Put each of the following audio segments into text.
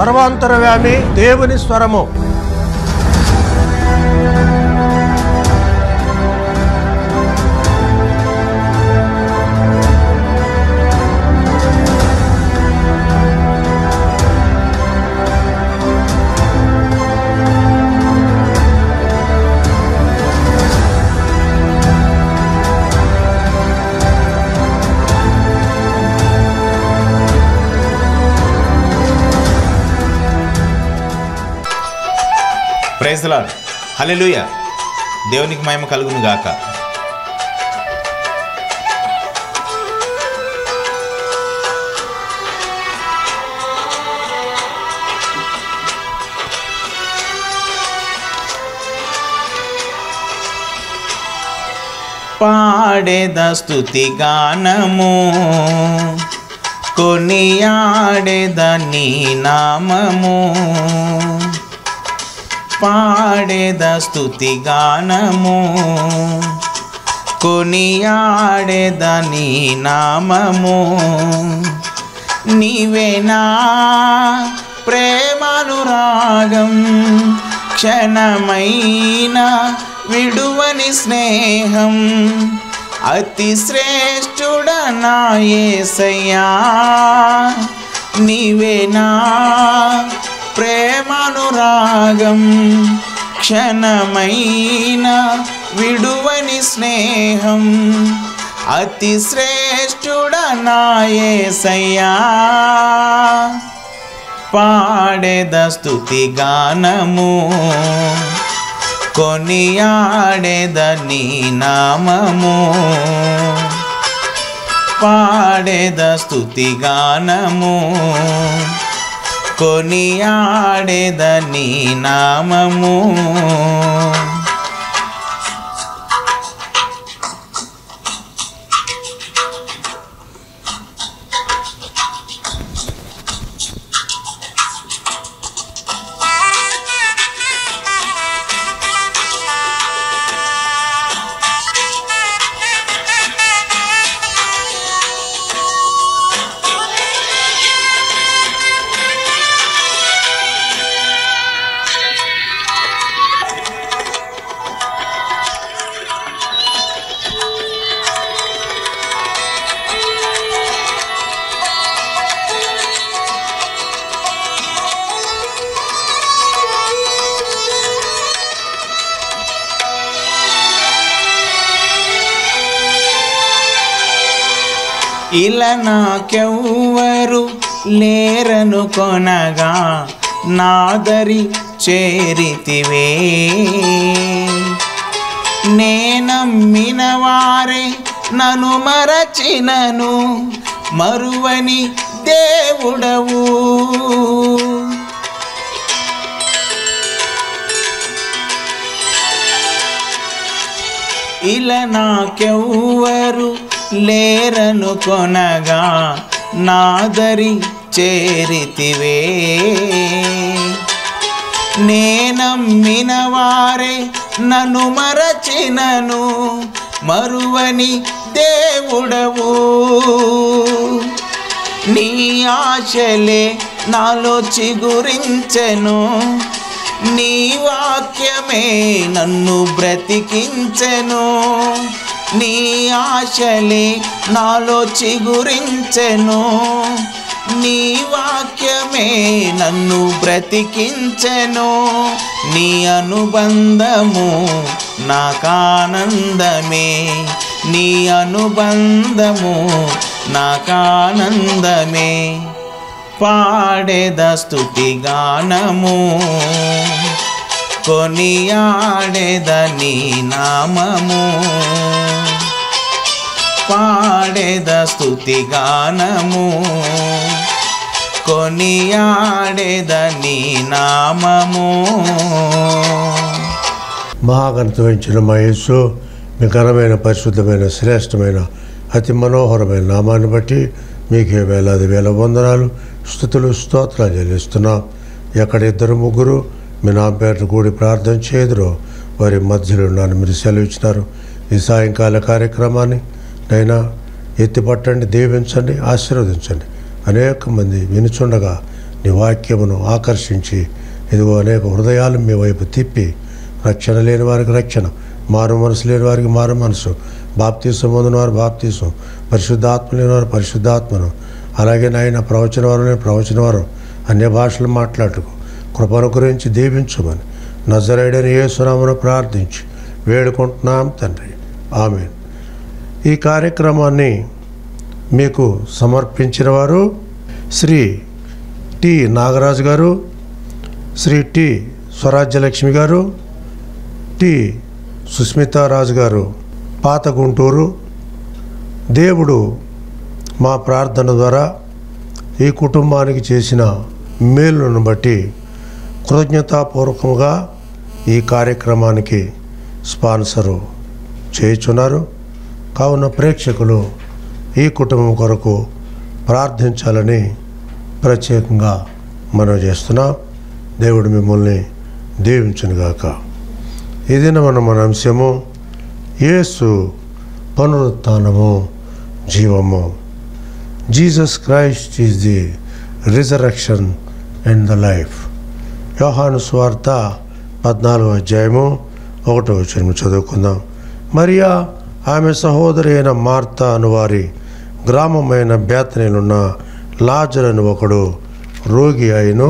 సర్వాంతరవ్యామి దేవుని స్వరము praise lord హల్లెలూయా దేవునికి మహిమ కలుగును గాక పాడేద స్తుతి గానము కొనియాడేద నీ నామము పాడేద స్తుతి గానము కొనియాడేద నీ నామము నీవేనా ప్రేమానురాగం క్షణమైన విడువని స్నేహం అతి శ్రేష్ఠుడనా యేసయ్యా నీవేనా ప్రేమానురాగం క్షణమైన విడువని స్నేహం అతి శ్రేష్ఠుడనా యేసయ్యా పాడేద స్తుతి గానము కొనియాడేద నీ నామము పాడేద స్తుతి గానము కొనియాడేద నీ నామము ఇలా నాకెవ్వరు లేరను కొనగా నాదరి చేరితివే నేనమ్మిన వారే నన్ను మరచినను మరువని దేవుడవు ఇలా నాకెవ్వరు లేరను కొనగా నాదరి చేరితివే నేనమ్మిన వారే నన్ను మరచినను మరువని దేవుడవు నీ ఆశలే నాలో చిగురించెను నీ వాక్యమే నన్ను బ్రతికించెను నీ ఆశలే నాలో చిగురించెను నీ వాక్యమే నన్ను బ్రతికించెను నీ అనుబంధము నాకానందమే నీ అనుబంధము నాకానందమే పాడేద స్తుతి గానము కొనియాడేద నీ నామము పాడేద స్తుతి గానము కొనియాడేద నీ నామము మహాగణత వహించిన మా యేసు మీ ఘనమైన పరిశుద్ధమైన శ్రేష్టమైన అతి మనోహరమైన నామాన్ని బట్టి మీకే వేలాది వేల వందనాలు స్థుతులు స్తోత్రాలు చెల్లిస్తున్నాం ఎక్కడ ఇద్దరు ముగ్గురు మీ నా పేరు కూడి ప్రార్థన చేయదురో వారి మధ్యలో నన్ను మీరు సెలవిచ్చినారు ఈ సాయంకాల కార్యక్రమాన్ని నైనా ఎత్తిపట్టండి దీవించండి ఆశీర్వదించండి అనేక మంది వినుచుండగా నీ వాక్యమును ఆకర్షించి ఇదిగో అనేక హృదయాలు మీ వైపు తిప్పి రక్షణ లేని వారికి రక్షణ మారు మనసు లేని వారికి మారు మనసు బాప్తీసం పొందిన వారు బాప్తీసం పరిశుద్ధాత్మ లేని వారు పరిశుద్ధాత్మను అలాగే నాయన ప్రవచన వారు లేని ప్రవచన వారు అన్య భాషలు మాట్లాడుకు కృపను గురించి దీవించమని నజరేడని యేసునామను ప్రార్థించి వేడుకుంటున్నాం తండ్రి ఆమె ఈ కార్యక్రమాన్ని మీకు సమర్పించిన వారు శ్రీ టి నాగరాజు గారు శ్రీ టి స్వరాజ్యలక్ష్మి గారు టి సుస్మితారాజు గారు పాత గుంటూరు దేవుడు మా ప్రార్థన ద్వారా ఈ కుటుంబానికి చేసిన మేలును బట్టి కృతజ్ఞతాపూర్వకంగా ఈ కార్యక్రమానికి స్పాన్సరు చేయుచున్నారు కావున ప్రేక్షకులు ఈ కుటుంబం కొరకు ప్రార్థించాలని ప్రత్యేకంగా మనం చేస్తున్నాం దేవుడు మిమ్మల్ని దీవించునుగాక ఇది మన మన అంశము యేసు పునరుత్నము జీవము Jesus Christ is the resurrection and the life Yohanu స్వార్త పద్నాలుగో అధ్యాయము ఒకటో వచ్చిన చదువుకుందాం మరియా ఆమె సహోదరి అయిన మార్త అను వారి గ్రామమైన బేతనేలున్న లాజర్ అని ఒకడు రోగి అయిను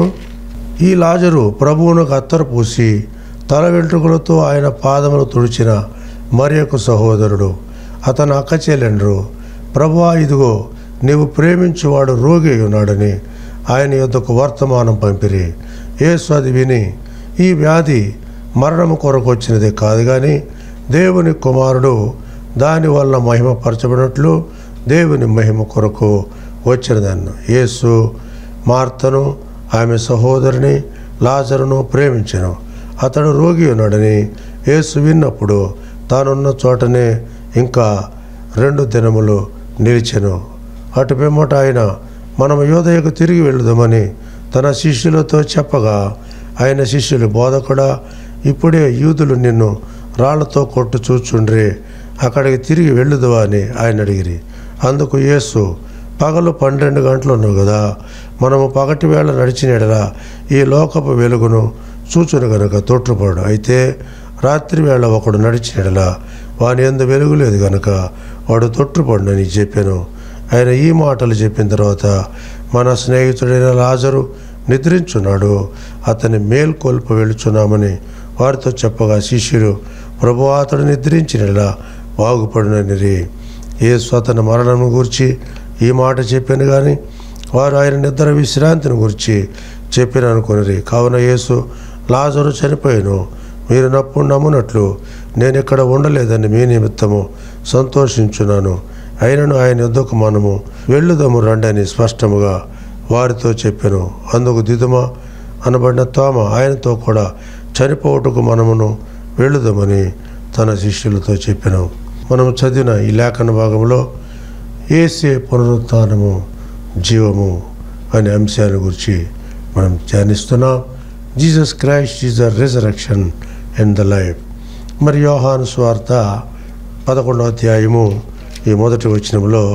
ఈ లాజరు ప్రభువునకు అత్తరు పూసి తల వెంట్రుకలతో ఆయన పాదములు తుడిచిన మరి ఒక సహోదరుడు అతను అక్క చెల్లెండ్రు ప్రభువా ఇదిగో నీవు ప్రేమించువాడు రోగి అయి ఉన్నాడని ఆయన యొద్దకు వర్తమానం పంపిరి యేసు అది విని ఈ వ్యాధి మరణము కొరకు వచ్చినది కాదు కానీ దేవుని కుమారుడు దాని వల్ల మహిమపరచబడినట్లు దేవుని మహిమ కొరకు వచ్చినదన్న యేసు మార్తను ఆమె సహోదరిని లాజరును ప్రేమించెను అతడు రోగి ఉన్నాడని యేసు విన్నప్పుడు తానున్న చోటనే ఇంకా రెండు దినములు నిలిచెను అటు పిమ్మట ఆయన మనం యోదయకు తిరిగి వెళుదామని తన శిష్యులతో చెప్పగా ఆయన శిష్యులు బోధకుడా ఇప్పుడే యూదులు నిన్ను రాళ్లతో కొట్టు చూచుండ్రి అక్కడికి తిరిగి వెళ్ళుదువా అని ఆయన అడిగిరి అందుకు యేసు పగలు పన్నెండు గంటలు ఉన్నావు కదా మనము పగటి వేళ నడిచిన ఎడల ఈ లోకపు వెలుగును చూచును గనుక తొట్టుపడు అయితే రాత్రి వేళ ఒకడు నడిచిన ఎడల వాని ఎందు వెలుగు లేదు గనుక వాడు తొట్టుపడునని చెప్పాను ఆయన ఈ మాటలు చెప్పిన తర్వాత మన స్నేహితుడైన లాజరు నిద్రించున్నాడు అతని మేల్కొల్పు వెళుచున్నామని వారితో చెప్పగా శిష్యులు ప్రభు అతడు నిద్రించినలా బాగుపడినని ఏ స్వతన మరణం గురించి ఈ మాట చెప్పాను కానీ వారు ఆయన నిద్ర విశ్రాంతిని గురించి చెప్పిన అనుకున్నది కావున యేసు లాజరు చనిపోయాను మీరు నప్పుడు నమ్మునట్లు నేను ఇక్కడ ఉండలేదని మీ నిమిత్తము సంతోషించున్నాను అయినను ఆయన యుద్ధకు మనము వెళ్ళుదము రండని స్పష్టముగా వారితో చెప్పాను అందుకు దిదుమ అనబడిన తోమ ఆయనతో కూడా చనిపోవటకు మనమును వెళ్ళుదామని తన శిష్యులతో చెప్పాను మనం చదివిన ఈ లేఖన భాగంలో ఏసే పునరుత్నము జీవము అనే అంశాన్ని గురించి మనం ధ్యానిస్తున్నాం Jesus Christ is the resurrection and the life మరి యోహాను స్వార్త పదకొండవ అధ్యాయము ఈ మొదటి వచనంలో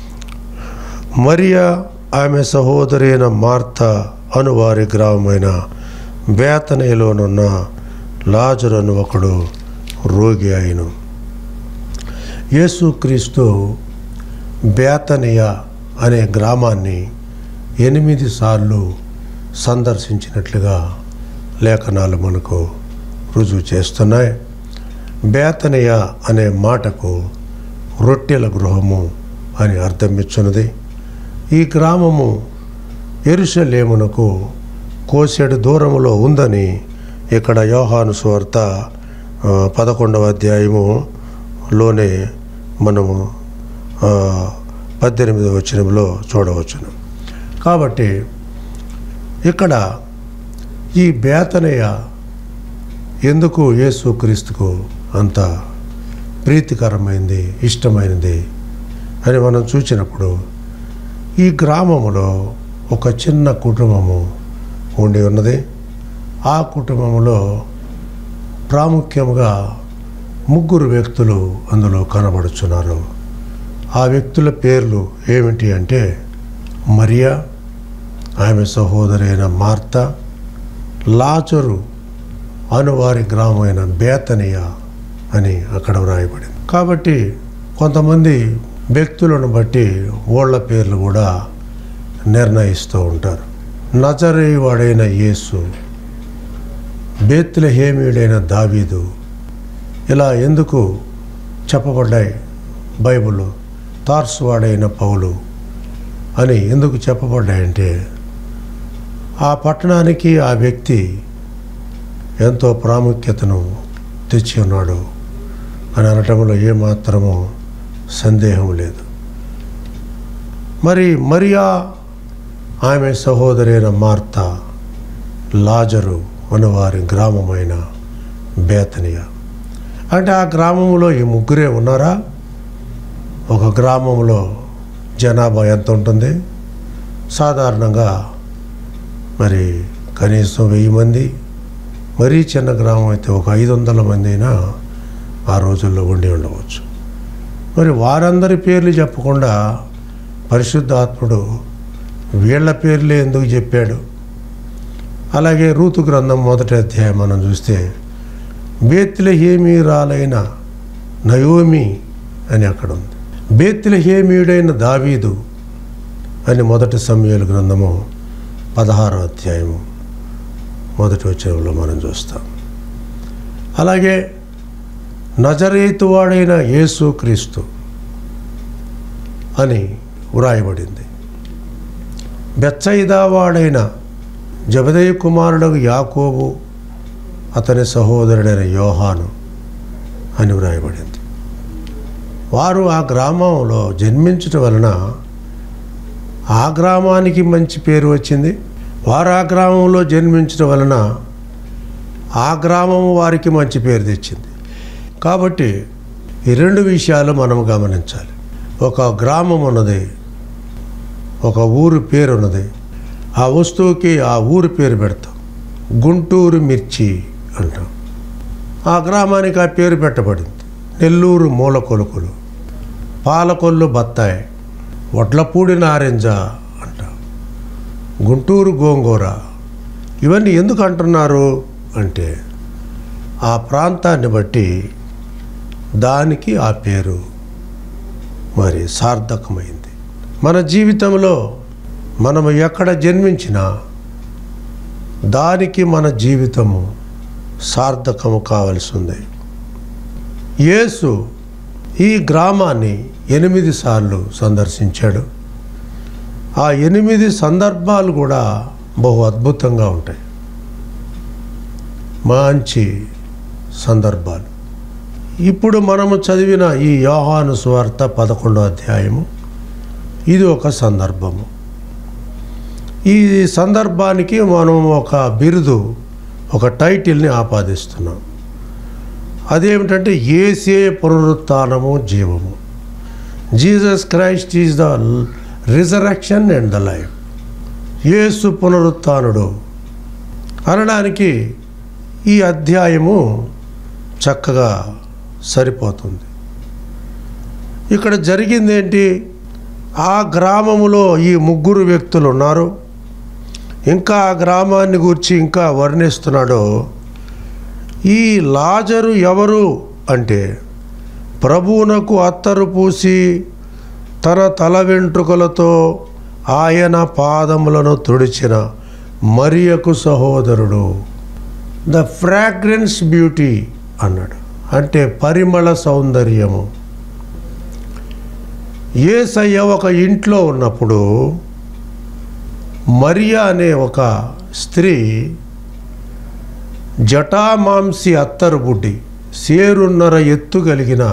మరియా ఆమె సహోదరి అయిన మార్త అను వారి గ్రామమైన బేతనయలోనున్న లాజరు అని ఒకడు రోగి అయిను యేసుక్రీస్తు బేతనియ అనే గ్రామాన్ని ఎనిమిది సార్లు సందర్శించినట్లుగా లేఖనాలు మనకు రుజువు చేస్తున్నాయి బేతనియ అనే మాటకు రొట్టెల గృహము అని అర్థం ఇచ్చున్నది ఈ గ్రామము ఎరుషలేమునకు కోసెడు దూరములో ఉందని ఇక్కడ యోహాను సువార్త ఆ, పదకొండవ అధ్యాయములోనే మనము ఆ, పద్దెనిమిదవ వచనంలో చూడవచ్చును కాబట్టి ఇక్కడ ఈ బేతనయ్య ఎందుకు యేసుక్రీస్తుకు అంత ప్రీతికరమైంది ఇష్టమైనది అని మనం చూసినప్పుడు ఈ గ్రామములో ఒక చిన్న కుటుంబము ఉండి ఉన్నది ఆ కుటుంబంలో ప్రాముఖ్యంగా ముగ్గురు వ్యక్తులు అందులో కనబడుచున్నారు ఆ వ్యక్తుల పేర్లు ఏమిటి అంటే మరియా ఆమె సహోదరైన మార్త లాచరు అనువారి గ్రామమైన బేతనియ అని అక్కడ వ్రాయబడింది కాబట్టి కొంతమంది వ్యక్తులను బట్టి ఓళ్ళ పేర్లు కూడా నిర్ణయిస్తూ ఉంటారు నజరేవాడైన యేసు బేత్లహేమీయుడైన దావీదు ఇలా ఎందుకు చెప్పబడ్డాయి బైబిల్లో తార్సువాడైన పౌలు అని ఎందుకు చెప్పబడ్డాయంటే ఆ పట్టణానికి ఆ వ్యక్తి ఎంతో ప్రాముఖ్యతను తెచ్చి ఉన్నాడు అని అనటంలో ఏమాత్రమో సందేహం లేదు మరి మరియా ఆమె సహోదరైన మార్త లాజరు అనువారి గ్రామమైన బేతనియ అంటే ఆ గ్రామంలో ఈ ముగ్గురే ఉన్నారా ఒక గ్రామంలో జనాభా ఎంత ఉంటుంది సాధారణంగా మరి కనీసం వెయ్యి మంది మరీ చిన్న గ్రామం అయితే ఒక ఐదు వందల మంది అయినా ఆ రోజుల్లో ఉండి ఉండవచ్చు మరి వారందరి పేర్లు చెప్పకుండా పరిశుద్ధాత్ముడు వీళ్ళ పేర్లే ఎందుకు చెప్పాడు అలాగే రూతు గ్రంథం మొదటి అధ్యాయం మనం చూస్తే బేత్లహేమీరాలైన నయోమి అని అక్కడ ఉంది బేత్లహేమీయుడైన దావీదు అని మొదటి సమయాల గ్రంథము పదహారో అధ్యాయము మొదటి వచ్చరంలో మనం చూస్తాం అలాగే నజరేతువాడైన యేసు క్రీస్తు అని వ్రాయబడింది బెచ్చయిదావాడైన జబదయ్య కుమారుడు యాకోబు అతని సహోదరుడైన యోహాను అని వ్రాయబడింది వారు ఆ గ్రామంలో జన్మించటం వలన ఆ గ్రామానికి మంచి పేరు వచ్చింది వారు ఆ గ్రామంలో జన్మించడం వలన ఆ గ్రామం వారికి మంచి పేరు తెచ్చింది కాబట్టి ఈ రెండు విషయాలు మనం గమనించాలి ఒక గ్రామం ఉన్నది ఒక ఊరు పేరు ఉన్నది ఆ వస్తువుకి ఆ ఊరు పేరు పెడతాం గుంటూరు మిర్చి అంటాం ఆ గ్రామానికి ఆ పేరు పెట్టబడింది నెల్లూరు మూల కొలుకులు పాలకొల్లు బత్తాయి వడ్లపూడి నారింజ అంటాం గుంటూరు గోంగూర ఇవన్నీ ఎందుకు అంటున్నారు అంటే ఆ ప్రాంతాన్ని బట్టి దానికి ఆ పేరు మరి సార్థకమైంది మన జీవితంలో మనము ఎక్కడ జన్మించినా దానికి మన జీవితము సార్థకము కావలసి ఉంది యేసు ఈ గ్రామాన్ని ఎనిమిది సార్లు సందర్శించాడు ఆ ఎనిమిది సందర్భాలు కూడా బహు అద్భుతంగా ఉంటాయి మంచి సందర్భాలు ఇప్పుడు మనము చదివిన ఈ యోహాను స్వార్త పదకొండో అధ్యాయము ఇది ఒక సందర్భము ఈ సందర్భానికి మనం ఒక బిరుదు ఒక టైటిల్ని ఆపాదిస్తున్నాం అదేమిటంటే ఏసే పునరుత్నము జీవము Jesus Christ is the resurrection and the life Yesu పునరుత్నుడు అనడానికి ఈ అధ్యాయము చక్కగా సరిపోతుంది ఇక్కడ జరిగింది ఏంటి ఆ గ్రామములో ఈ ముగ్గురు వ్యక్తులు ఉన్నారు ఇంకా ఆ గ్రామాన్ని గురించి ఇంకా వర్ణిస్తున్నాడు ఈ లాజరు ఎవరు అంటే ప్రభువునకు అత్తరు పూసి తన తల వెంట్రుకలతో ఆయన పాదములను తుడిచిన మరియకు సహోదరుడు ద ఫ్రాగ్రెన్స్ బ్యూటీ అన్నాడు అంటే పరిమళ సౌందర్యము ఏసయ్య ఒక ఇంట్లో ఉన్నప్పుడు మరియా అనే ఒక స్త్రీ జటామాంసి అత్తరు బుడ్డి సేరున్నర ఎత్తు కలిగిన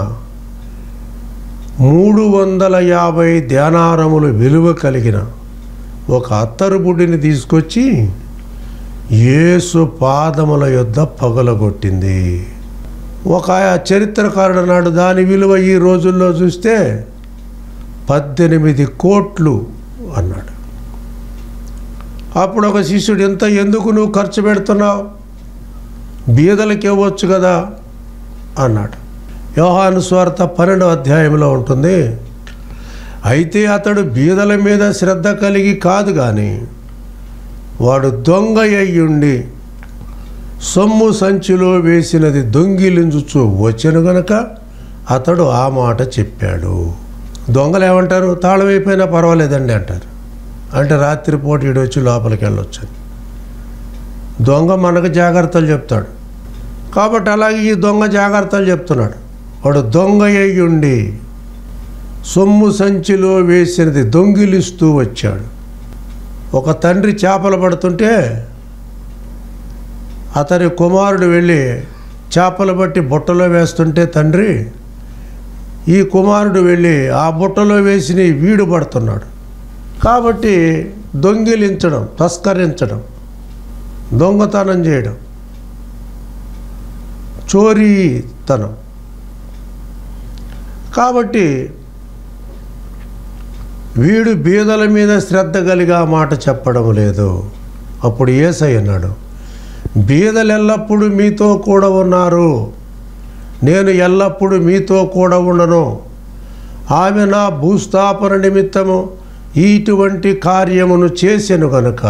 మూడు వందల యాభై ధ్యానారములు విలువ కలిగిన ఒక అత్తరు బుడ్డిని తీసుకొచ్చి యేసు పాదముల యొద్ద పగలగొట్టింది ఒక చరిత్రకారుడు నాడు దాని విలువ ఈ రోజుల్లో చూస్తే పద్దెనిమిది కోట్లు అన్నాడు అప్పుడు ఒక శిష్యుడు ఎంత ఎందుకు నువ్వు ఖర్చు పెడుతున్నావు బీదలకి ఇవ్వచ్చు కదా అన్నాడు యోహాను స్వార్థ పన్నెండో అధ్యాయంలో ఉంటుంది అయితే అతడు బీదల మీద శ్రద్ధ కలిగి కాదు కానీ వాడు దొంగ అయ్యుండి సొమ్ము సంచిలో వేసినది దొంగిలించుచు వచ్చెను గనక అతడు ఆ మాట చెప్పాడు దొంగలు ఏమంటారు తాళం అయిపోయినా పర్వాలేదండి అంటారు అంటే రాత్రిపూట ఈడు వచ్చి లోపలికి వెళ్ళొచ్చు దొంగ మనకు జాగ్రత్తలు చెప్తాడు కాబట్టి అలాగే ఈ దొంగ జాగ్రత్తలు చెప్తున్నాడు వాడు దొంగ అయ్యుండి సొమ్ము సంచిలో వేసినది దొంగిలిస్తూ వచ్చాడు ఒక తండ్రి చేపలు పడుతుంటే అతని కుమారుడు వెళ్ళి చేపలు బట్టి బుట్టలో వేస్తుంటే తండ్రి ఈ కుమారుడు వెళ్ళి ఆ బుట్టలో వేసి వీడు పడుతున్నాడు కాబట్టి దొంగిలించడం తస్కరించడం దొంగతనం చేయడం చోరీతనం కాబట్టి వీడు బీదల మీద శ్రద్ధ కలిగి ఆ మాట చెప్పడం లేదు అప్పుడు ఏసై అన్నాడు బీదలు ఎల్లప్పుడూ మీతో కూడా ఉన్నారు నేను ఎల్లప్పుడూ మీతో కూడా ఉండను ఆమె నా భూస్థాపన నిమిత్తము ఇటువంటి కార్యమును చేసెను గనుక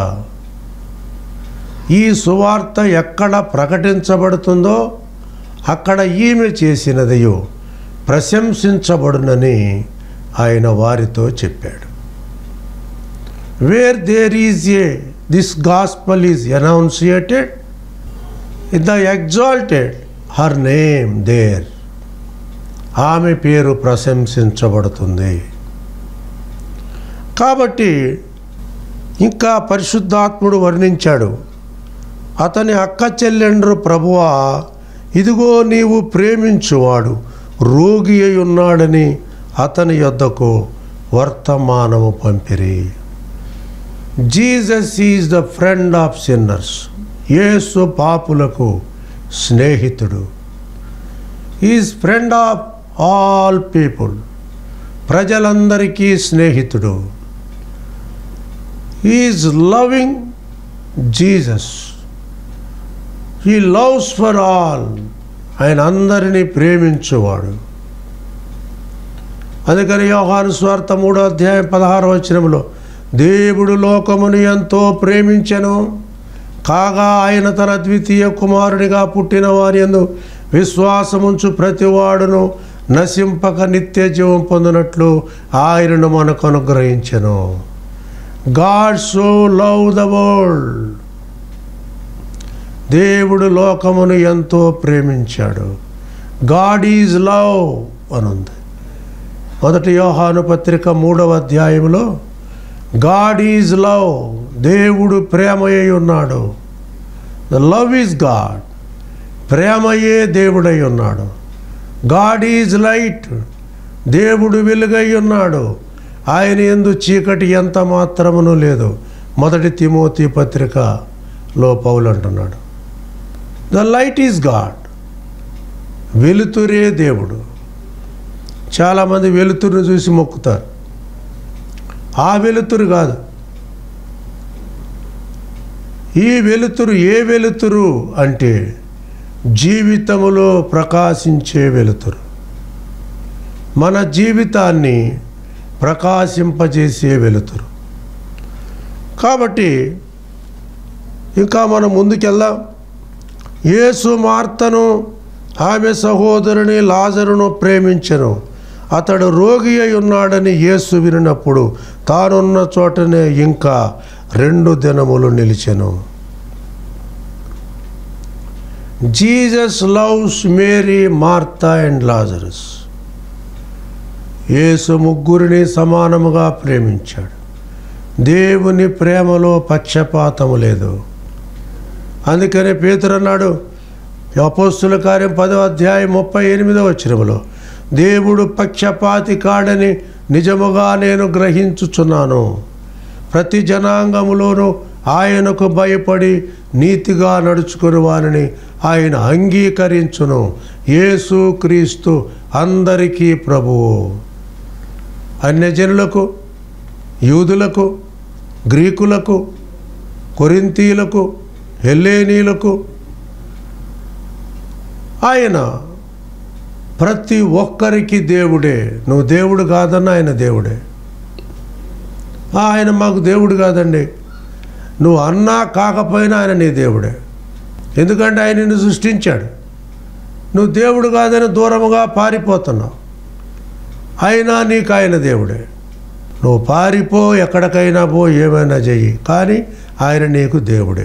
ఈ సువార్త ఎక్కడ ప్రకటించబడుతుందో అక్కడ ఈమె చేసినదియో ప్రశంసించబడునని ఆయన వారితో చెప్పాడు where there is a this gospel is annunciated in the exalted her name there ఆమె పేరు ప్రశంసించబడుతుంది కాబట్టి ఇంకా పరిశుద్ధాత్ముడు వర్ణించాడు అతని అక్క చెల్లెండ్రు ప్రభువా ఇదిగో నీవు ప్రేమించువాడు రోగి అయి ఉన్నాడని అతని యొద్దకు వర్తమానము పంపిరి Jesus is the friend of sinners Yesu పాపులకు స్నేహితుడు is friend of all people ప్రజలందరికీ స్నేహితుడు is loving Jesus he loves for all ఆయన అందరినీ ప్రేమించువాడు అందుకని యోహాను స్వార్థ మూడో అధ్యాయం పదహారు వచనంలో దేవుడు లోకమును ఎంతో ప్రేమించెను కాగా ఆయన తన ద్వితీయ కుమారుడిగా పుట్టిన వారి ఎందు విశ్వాసముంచు ప్రతివాడును నశింపక నిత్య జీవం పొందినట్లు ఆయనను మనకు అనుగ్రహించెను God so love the world దేవుడు లోకమును ఎంతో ప్రేమించాడు గాడ్ ఈజ్ లవ్ అనుంది మొదటి యోహాను పత్రిక మూడవ అధ్యాయంలో గాడ్ ఈజ్ లవ్ దేవుడు ప్రేమయ్య ఉన్నాడు ద లవ్ ఈజ్ గాడ్ ప్రేమయే దేవుడై ఉన్నాడు గాడ్ ఈజ్ లైట్ దేవుడు వెలుగై ఉన్నాడు ఆయన ఎందు చీకటి ఎంత మాత్రమును లేదు మొదటి తిమోతి పత్రికలో పౌలు అంటున్నాడు ద లైట్ ఈజ్ గాడ్ వెలుతురే దేవుడు చాలామంది వెలుతురును చూసి మొక్కుతారు ఆ వెలుతురు కాదు ఈ వెలుతురు ఏ వెలుతురు అంటే జీవితములో ప్రకాశించే వెలుతురు మన జీవితాన్ని ప్రకాశింపజేసే వెలుతురు కాబట్టి ఇంకా మనం ముందుకెళ్దాం యేసు మార్తను ఆమె సహోదరుని లాజరును ప్రేమించెను అతడు రోగి అయి ఉన్నాడని యేసు వినినప్పుడు తానున్న చోటనే ఇంకా రెండు దినములు నిలిచెను Jesus loves Mary Martha and Lazarus Yesu ముగ్గురిని సమానముగా ప్రేమించాడు దేవుని ప్రేమలో పక్షపాతము లేదు అందుకనే పేతురు అన్నాడు అపోస్తుల కార్యం పదో అధ్యాయం ముప్పై ఎనిమిదో వచ్చినములో దేవుడు పక్షపాతి కాడని నిజముగా నేను గ్రహించుచున్నాను ప్రతి జనాంగములోనూ ఆయనకు భయపడి నీతిగా నడుచుకుని వారిని ఆయన అంగీకరించును యేసు క్రీస్తు అందరికీ ప్రభువు అన్యజనులకు యూదులకు గ్రీకులకు కొరింతీలకు హెల్లేనీలకు ఆయన ప్రతి ఒక్కరికి దేవుడే నువ్వు దేవుడు కాదన్న ఆయన దేవుడే ఆ, ఆయన మాకు దేవుడు కాదండి నువ్వు అన్నా కాకపోయినా ఆయన నీ దేవుడే ఎందుకంటే ఆయన నిన్ను సృష్టించాడు నువ్వు దేవుడు కాదని దూరముగా పారిపోతున్నావు అయినా నీకు ఆయన దేవుడే నువ్వు పారిపో ఎక్కడికైనా పో ఏమైనా చెయ్యి కానీ ఆయన నీకు దేవుడే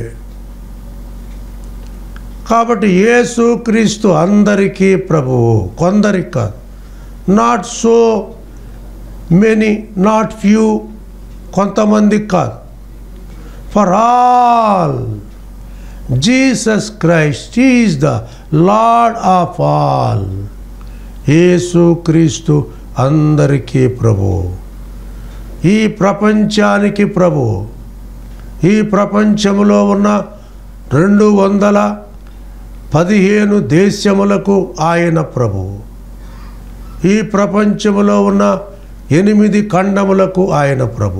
కాబట్టి యేసు క్రీస్తు అందరికీ ప్రభువు కొందరికి కాదు not so many not few కొంతమందికి కాదు for all Jesus Christ is the Lord of all Yesu Kristu అందరికీ ప్రభు ఈ ప్రపంచానికి ప్రభు ఈ ప్రపంచములో ఉన్న రెండు వందల పదిహేను దేశములకు ఆయన ప్రభు ఈ ప్రపంచములో ఉన్న ఎనిమిది ఖండములకు ఆయన ప్రభు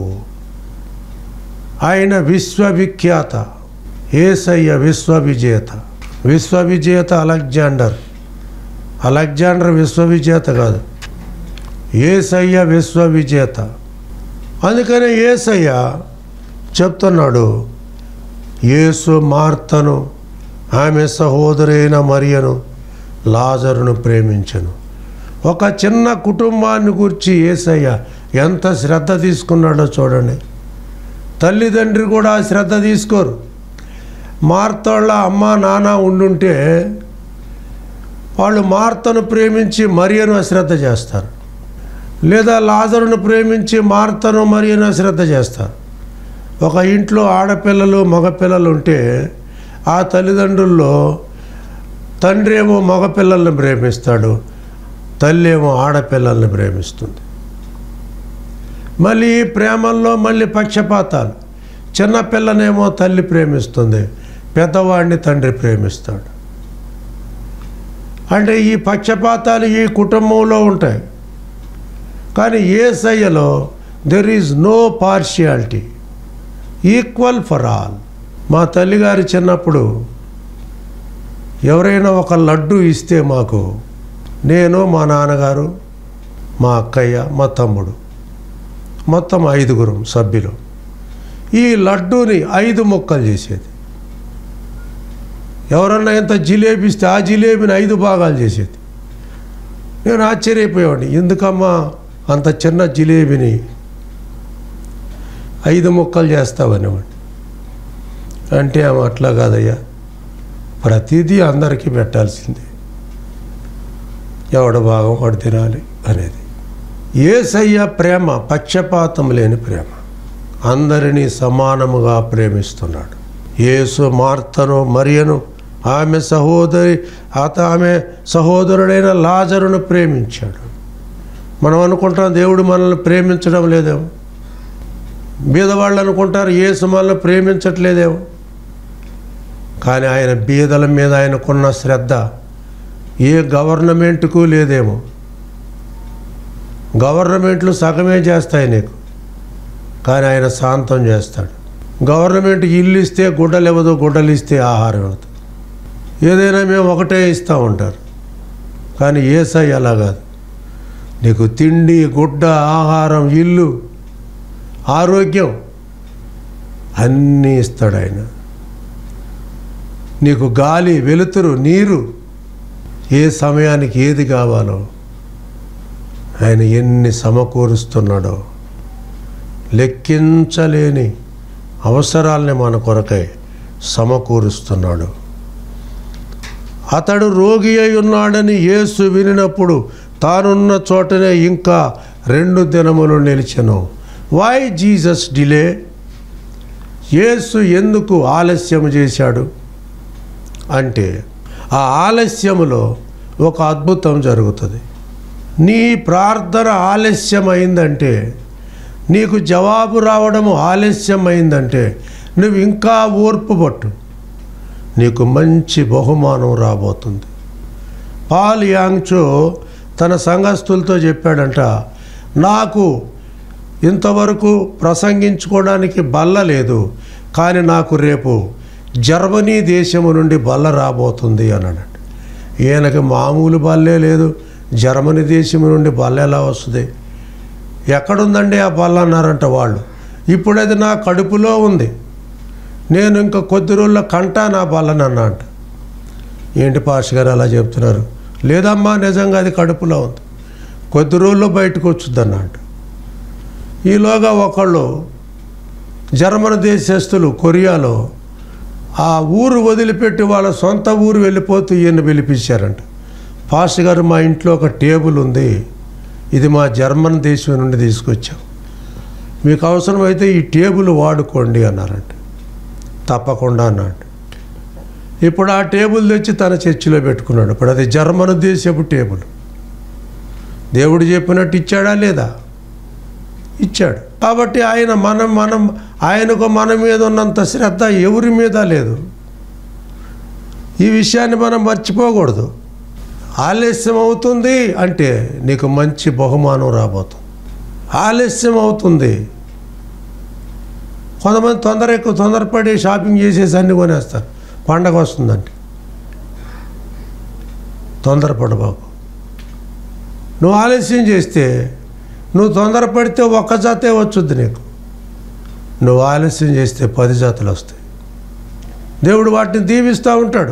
ఆయన విశ్వవిఖ్యాత ఏసయ్య విశ్వవిజేత విశ్వవిజేత అలెగ్జాండర్ అలెగ్జాండర్ విశ్వవిజేత కాదు ఏసయ్య విశ్వవిజేత అందుకనే ఏసయ్య చెప్తున్నాడు యేసు మార్తను ఆమె సహోదరైన మరియను లాజరును ప్రేమించను ఒక చిన్న కుటుంబాన్ని గురించి ఏసయ్య ఎంత శ్రద్ధ తీసుకున్నాడో చూడండి తల్లిదండ్రి కూడా శ్రద్ధ తీసుకోరు మార్తోళ్ళ అమ్మ నాన్న ఉండుంటే వాళ్ళు మార్తను ప్రేమించి మరియను అశ్రద్ధ చేస్తారు లేదా లాజరును ప్రేమించి మార్తను మరియను అశ్రద్ధ చేస్తారు ఒక ఇంట్లో ఆడపిల్లలు మగపిల్లలు ఉంటే ఆ తల్లిదండ్రుల్లో తండ్రి ఏమో మగపిల్లల్ని ప్రేమిస్తాడు తల్లి ఏమో ఆడపిల్లల్ని ప్రేమిస్తుంది మళ్ళీ ఈ ప్రేమల్లో మళ్ళీ పక్షపాతాలు చిన్నపిల్లనేమో తల్లి ప్రేమిస్తుంది పెద్దవాడిని తండ్రి ప్రేమిస్తాడు అంటే ఈ పక్షపాతాలు ఈ కుటుంబంలో ఉంటాయి కానీ ఏ సయ్యలో there is no partiality equal for all మా తల్లిగారి చిన్నప్పుడు ఎవరైనా ఒక లడ్డు ఇస్తే మాకు నేను మా నాన్నగారు మా అక్కయ్య మా తమ్ముడు మొత్తం ఐదుగురు సభ్యులు ఈ లడ్డూని ఐదు ముక్కలు చేసేది ఎవరన్నా ఎంత జిలేబీ ఇస్తే ఆ జిలేబీని ఐదు భాగాలు చేసేది నేను ఆశ్చర్యపోయేవాడిని ఎందుకమ్మా అంత చిన్న జిలేబీని ఐదు ముక్కలు చేస్తావనేవాడిని అంటే ఆమె అట్లా కాదయ్యా ప్రతిదీ అందరికీ పెట్టాల్సిందే ఎవడ భాగం వాడు తినాలి అనేది ఏసయ్య ప్రేమ పక్షపాతం లేని ప్రేమ అందరినీ సమానముగా ప్రేమిస్తున్నాడు యేసు మార్తను మరియను ఆమె సహోదరి అత ఆమె సహోదరుడైన లాజరును ప్రేమించాడు మనం అనుకుంటాం దేవుడు మనల్ని ప్రేమించడం లేదేమో బీదవాళ్ళు అనుకుంటారు యేసు మనల్ని ప్రేమించట్లేదేమో కానీ ఆయన బీదల మీద ఆయనకున్న శ్రద్ధ ఏ గవర్నమెంట్కు లేదేమో గవర్నమెంట్లు సగమే చేస్తాయి నీకు కానీ ఆయన శాంతం చేస్తాడు గవర్నమెంట్ ఇల్లు ఇస్తే గుడ్డలు ఇవ్వదు గుడ్డలు ఇస్తే ఆహారం ఇవ్వదు ఏదైనా మేము ఒకటే ఇస్తూ ఉంటారు కానీ ఏసై అలా కాదు నీకు తిండి గుడ్డ ఆహారం ఇల్లు ఆరోగ్యం అన్నీ ఇస్తాడు ఆయన నీకు గాలి వెలుతురు నీరు ఏ సమయానికి ఏది కావాలో ఆయన ఎన్ని సమకూరుస్తున్నాడో లెక్కించలేని అవసరాల్ని మన కొరకై సమకూరుస్తున్నాడు అతడు రోగి అయి ఉన్నాడని యేసు వినినప్పుడు తానున్న చోటనే ఇంకా రెండు దినములు నిలిచెను వై జీసస్ డిలే యేసు ఎందుకు ఆలస్యం చేశాడు అంటే ఆ ఆలస్యములో ఒక అద్భుతం జరుగుతుంది నీ ప్రార్థన ఆలస్యమైందంటే నీకు జవాబు రావడము ఆలస్యమైందంటే నువ్వు ఇంకా ఓర్పు పట్టు నీకు మంచి బహుమానం రాబోతుంది పాల్ యాంగ్చో తన సంఘస్థులతో చెప్పాడంట నాకు ఇంతవరకు ప్రసంగించుకోవడానికి బల్ల లేదు కానీ నాకు రేపు జర్మనీ దేశము నుండి బల్ల రాబోతుంది అన్నాడు ఈయనకి మామూలు బల్లే లేదు జర్మనీ దేశం నుండి బల్ల ఎలా వస్తుంది ఎక్కడుందండి ఆ బల్ల అన్నారంట వాళ్ళు ఇప్పుడు అది నా కడుపులో ఉంది నేను ఇంకా కొద్ది రోజుల్లో కంటా నా బలను అన్నా అంట ఏంటి పాష గారు అలా చెప్తున్నారు లేదమ్మా నిజంగా అది కడుపులో ఉంది కొద్ది రోజుల్లో బయటకు వచ్చుద్ది అన్నమాట ఈలోగా ఒకళ్ళు జర్మన్ దేశస్తులు కొరియాలో ఆ ఊరు వదిలిపెట్టి వాళ్ళ సొంత ఊరు వెళ్ళిపోతూ ఈయన పిలిపించారంట పాస్టర్ గారు మా ఇంట్లో ఒక టేబుల్ ఉంది ఇది మా జర్మన్ దేశం నుండి తీసుకొచ్చాం మీకు అవసరమైతే ఈ టేబుల్ వాడుకోండి అన్నారంట తప్పకుండా అన్నాడు ఇప్పుడు ఆ టేబుల్ తెచ్చి తన చర్చిలో పెట్టుకున్నాడు ఇప్పుడు అది జర్మన్ దేశపు టేబుల్ దేవుడు చెప్పినట్టు ఇచ్చాడా లేదా ఇచ్చాడు కాబట్టి ఆయన మనం మనం ఆయనకు మన మీద ఉన్నంత శ్రద్ధ ఎవరి మీద లేదు ఈ విషయాన్ని మనం మర్చిపోకూడదు ఆలస్యం అవుతుంది అంటే నీకు మంచి బహుమానం రాబోతుంది ఆలస్యం అవుతుంది కొంతమంది తొందర ఎక్కువ తొందరపడి షాపింగ్ చేసేసి అన్ని కొనేస్తారు పండగ వస్తుందంటే తొందరపడబాకు నువ్వు ఆలస్యం చేస్తే నువ్వు తొందరపడితే ఒక్క జాతే వచ్చుద్ది నీకు నువ్వు ఆలస్యం చేస్తే పది జాతులు వస్తాయి దేవుడు వాటిని దీవిస్తూ ఉంటాడు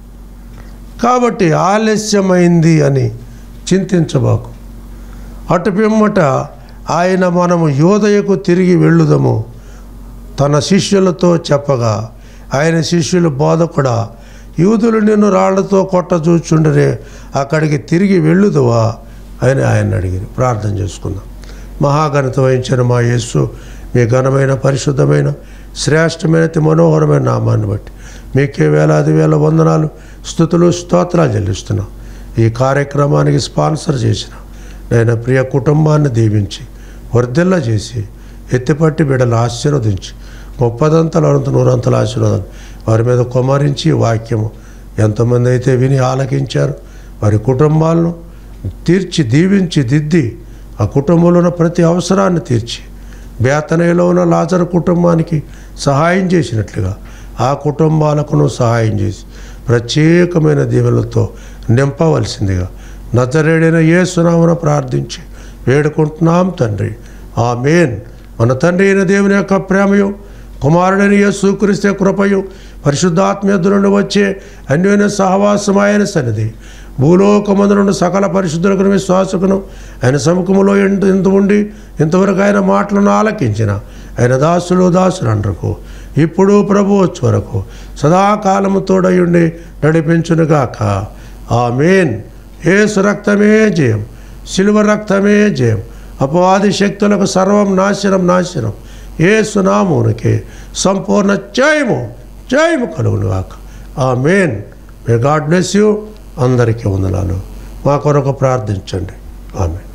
కాబట్టి ఆలస్యమైంది అని చింతించబాకు అటు పిమ్మట ఆయన మనము యోదయకు తిరిగి వెళ్ళుదము తన శిష్యులతో చెప్పగా ఆయన శిష్యులు బోధకుడా యూదులు నిన్ను రాళ్లతో కొట్ట చూచుండరే అక్కడికి తిరిగి వెళ్ళుదువా అని ఆయన అడిగారు ప్రార్థన చేసుకుందాం మహాఘనత వహించిన మా యేసు మీ ఘనమైన పరిశుద్ధమైన శ్రేష్టమైన అతి మనోహరమైన నామాన్ని బట్టి మీకే వేలాది వేల వందనాలు స్థుతులు స్తోత్రాలు చెల్లిస్తున్నాం ఈ కార్యక్రమానికి స్పాన్సర్ చేసిన నేను ప్రియ కుటుంబాన్ని దీవించి వర్ధిల్ల చేసి ఎత్తిపట్టి బిడ్డలు ఆశీర్వదించి ముప్పదంతలు అనంత నూరంతల ఆశీర్వాదాలు వారి మీద కుమరించి ఈ వాక్యము ఎంతమంది అయితే విని ఆలకించారు వారి కుటుంబాలను తీర్చి దీవించి దిద్ది ఆ కుటుంబంలో ఉన్న ప్రతి అవసరాన్ని తీర్చి బేతనయలో ఉన్న లాజర్ కుటుంబానికి సహాయం చేసినట్లుగా ఆ కుటుంబాలకును సహాయం చేసి ప్రత్యేకమైన దీవెలతో నింపవలసిందిగా నజరేడైన యేసునామన ప్రార్థించి వేడుకుంటున్నాం తండ్రి ఆ మేన్ మన తండ్రి అయిన దేవుని యొక్క ప్రేమయు కుమారుడైన యేసుక్రీస్తే కృపయు పరిశుద్ధాత్మీయత నుండి వచ్చే అన్యోన్య సహవాసం ఆయన సన్నిధి భూలోకమందు నుండి సకల పరిశుద్ధులకు విశ్వాసకును ఆయన సముఖములో ఎందు ఇంత ఉండి ఇంతవరకు ఆయన మాటలను ఆలకించిన ఆయన దాసులు దాసులండ్రకు ఇప్పుడు ప్రభు వచ్చే వరకు సదాకాలము తోడయుండి నడిపించునుగాక ఆ మేన్ ఏసు రక్తమే జయం శిలువ రక్తమే జయం అపవాది శక్తులకు సర్వం నాశనం నాశనం ఏసు నామూనికి సంపూర్ణ జయము జయము కలుగునుగాక amen may God bless you అందరికీ వందనాలు మా కొరకు ప్రార్థించండి ఆమె